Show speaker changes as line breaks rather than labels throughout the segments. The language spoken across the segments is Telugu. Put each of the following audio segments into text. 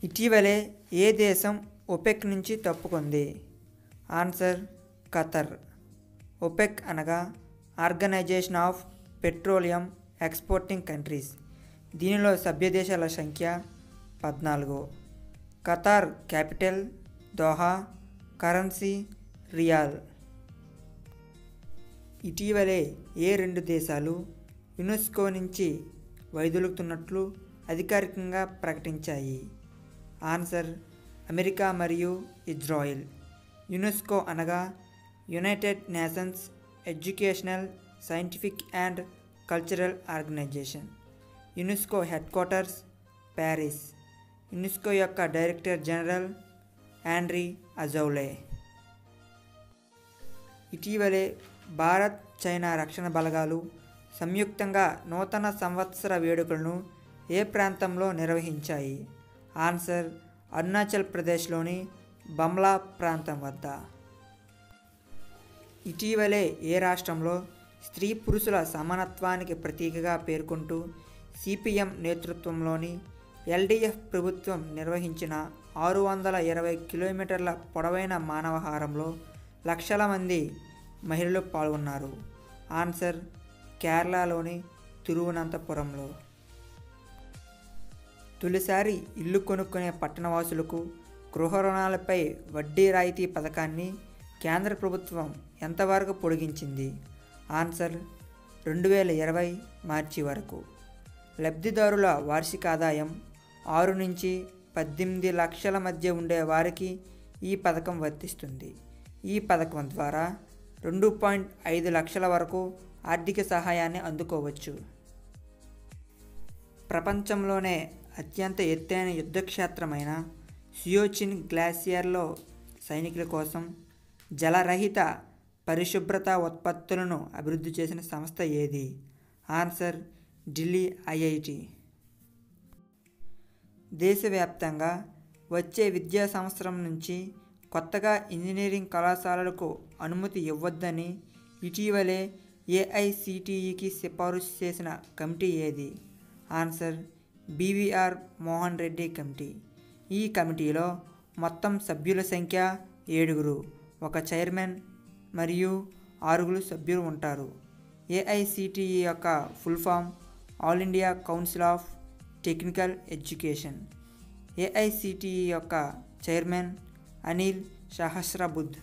ఇటీవలే ఏ దేశం ఒపెక్ నుంచి తప్పుకుంది ఆన్సర్ ఖతర్ ఒపెక్ అనగా organisation of petroleum exporting countries దీనిలో సభ్య దేశాల సంఖ్య పద్నాలుగు Qatar capital Doha currency riyal ఇటీవలే ఏ రెండు దేశాలు యునెస్కో నుంచి వైదొలుగుతున్నట్లు అధికారికంగా ప్రకటించాయి ఆన్సర్ అమెరికా మరియు ఇజ్రాయిల్ యునెస్కో అనగా United nations educational scientific and cultural organisation UNESCO head quarters Paris UNESCO యొక్క డైరెక్టర్ జనరల్ ఆండ్రీ అజౌలే ఇటీవలే భారత్ చైనా రక్షణ బలగాలు సంయుక్తంగా నూతన సంవత్సర వేడుకలను ఏ ప్రాంతంలో నిర్వహించాయి ఆన్సర్ అరుణాచల్ ప్రదేశ్లోని బమ్లా ప్రాంతం వద్ద ఇటీవలే ఏ రాష్ట్రంలో స్త్రీ పురుషుల సమానత్వానికి ప్రతీకగా పేర్కొంటూ సిపిఎం నేతృత్వంలోని ఎల్డీఎఫ్ ప్రభుత్వం నిర్వహించిన ఆరు వందల ఇరవై కిలోమీటర్ల పొడవైన మానవహారంలో లక్షల మంది మహిళలు పాల్గొన్నారు ఆన్సర్ కేరళలోని తిరువనంతపురంలో తొలిసారి ఇల్లు కొనుక్కునే పట్టణవాసులకు గృహ రుణాలపై వడ్డీ రాయితీ పథకాన్ని కేంద్ర ప్రభుత్వం ఎంతవరకు పొడిగించింది ఆన్సర్ రెండు వేల ఇరవై మార్చి వరకు లబ్ధిదారుల వార్షిక ఆదాయం ఆరు నుంచి పద్దెనిమిది లక్షల మధ్య ఉండే వారికి ఈ పథకం వర్తిస్తుంది ఈ పథకం ద్వారా రెండు పాయింట్ ఐదు లక్షల వరకు ఆర్థిక సహాయాన్ని అందుకోవచ్చు ప్రపంచంలోనే అత్యంత ఎత్తైన యుద్ధక్షేత్రమైన సియోచిన్ గ్లాసియర్లో సైనికుల కోసం జలరహిత పరిశుభ్రత ఉత్పత్తులను అభివృద్ధి చేసిన సంస్థ ఏది ఆన్సర్ ఢిల్లీ ఐఐటి దేశవ్యాప్తంగా వచ్చే విద్యా సంవత్సరం నుంచి కొత్తగా ఇంజనీరింగ్ కళాశాలలకు అనుమతి ఇవ్వొద్దని ఇటీవలే ఏఐసిటిఈకి సిఫారసు చేసిన కమిటీ ఏది answer BVR Mohan Reddy committee ఈ కమిటీలో మొత్తం సభ్యుల సంఖ్య ఏడుగురు ఒక చైర్మన్ మరియు ఆరుగురు సభ్యులు ఉంటారు ఏఐసిటిఈ యొక్క full form all India council of technical education AICTE యొక్క chairman Anil Sahasrabudhe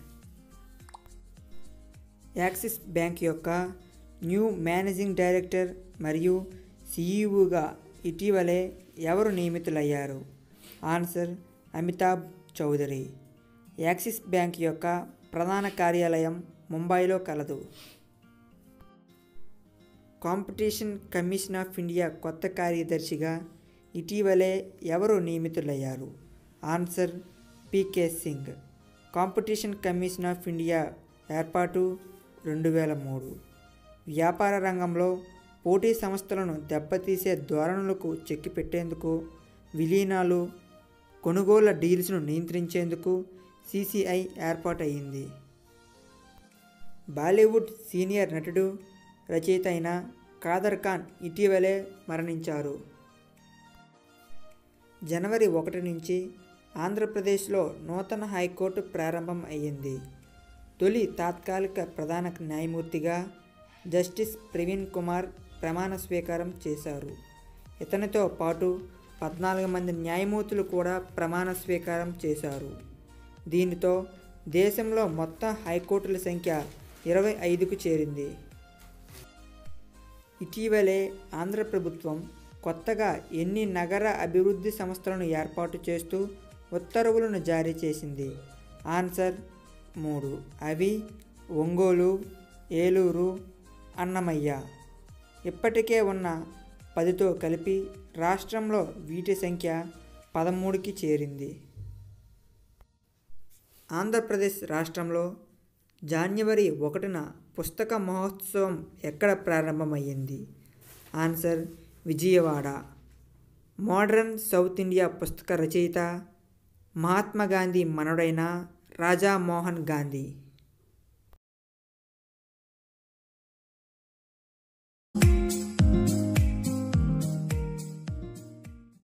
Axis bank యొక్క న్యూ మేనేజింగ్ డైరెక్టర్ మరియు సీఈఓగా ఇటీవలే ఎవరు నియమితులయ్యారు answer Amitabh Chaudhry Axis bank యొక్క ప్రధాన కార్యాలయం ముంబైలో కలదు కాంపిటీషన్ కమిషన్ ఆఫ్ ఇండియా కొత్త కార్యదర్శిగా ఇటీవలే ఎవరు నియమితులయ్యారు answer PK Singh competition commission of India ఏర్పాటు రెండు వేల మూడు వ్యాపార రంగంలో పోటీ సంస్థలను దెబ్బతీసే ధోరణులకు చెక్కి పెట్టేందుకు విలీనాలు కొనుగోళ్ల డీల్స్ను నియంత్రించేందుకు సిసిఐ ఏర్పాటయింది బాలీవుడ్ సీనియర్ నటుడు రచయిత అయిన కాదర్ ఖాన్ ఇటీవలే మరణించారు జనవరి ఒకటి నుంచి ఆంధ్రప్రదేశ్లో నూతన హైకోర్టు ప్రారంభం అయ్యింది తొలి తాత్కాలిక ప్రధాన న్యాయమూర్తిగా జస్టిస్ ప్రవీణ్ కుమార్ ప్రమాణ స్వీకారం చేశారు ఇతనితో పాటు పద్నాలుగు మంది న్యాయమూర్తులు కూడా ప్రమాణ స్వీకారం చేశారు దీనితో దేశంలో మొత్తం హైకోర్టుల సంఖ్య ఇరవై ఐదుకు చేరింది ఇటీవలే ఆంధ్ర ప్రభుత్వం కొత్తగా ఎన్ని నగర అభివృద్ధి సంస్థలను ఏర్పాటు చేస్తూ ఉత్తర్వులను జారీ చేసింది ఆన్సర్ మూడు అవి ఒంగోలు ఏలూరు అన్నమయ్య ఇప్పటికే ఉన్న పదితో కలిపి రాష్ట్రంలో వీటి సంఖ్య పదమూడుకి చేరింది ఆంధ్రప్రదేశ్ రాష్ట్రంలో జనవరి ఒకటిన పుస్తక మహోత్సవం ఎక్కడ ప్రారంభమయ్యింది answer Vijayawada modern south India పుస్తక రచయిత మహాత్మా గాంధీ మనవడైన రాజా మోహన్ గాంధీ